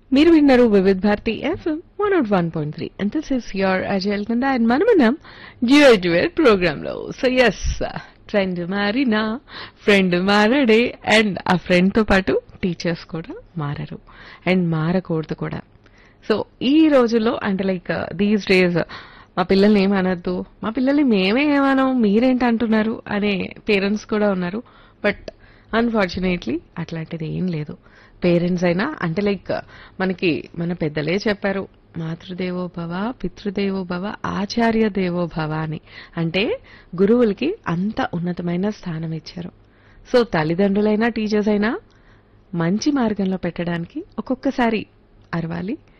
మీరు విన్నారు Vividh Bharati FM one nought one point three and this is your అజయల్ కింద అండ్ మనమనం జియో జ్యువెల్ ప్రోగ్రామ్ లో సో ఎస్ ఫ్రెండ్ మారినా ఫ్రెండ్ మారడే అండ్ ఆ ఫ్రెండ్ తో పాటు టీచర్స్ కూడా మారరు అండ్ మారకూడదు కూడా సో ఈ రోజుల్లో అంటే లైక్ దీస్ డేస్ మా పిల్లల్ని ఏమనొద్దు మా పిల్లల్ని మేమే ఏమనం మీరేంటి అంటున్నారు అనే పేరెంట్స్ కూడా ఉన్నారు బట్ అన్ఫార్చునేట్లీ అట్లాంటిది ఏం లేదు పేరెంట్స్ అయినా అంటే లైక్ మనకి మన పెద్దలే చెప్పారు మాతృదేవో భవ పితృదేవో భవ ఆచార్య దేవో భవ అని అంటే గురువులకి అంత ఉన్నతమైన స్థానం ఇచ్చారు సో తల్లిదండ్రులైనా టీచర్స్ అయినా మంచి మార్గంలో పెట్టడానికి ఒక్కొక్కసారి అరవాలి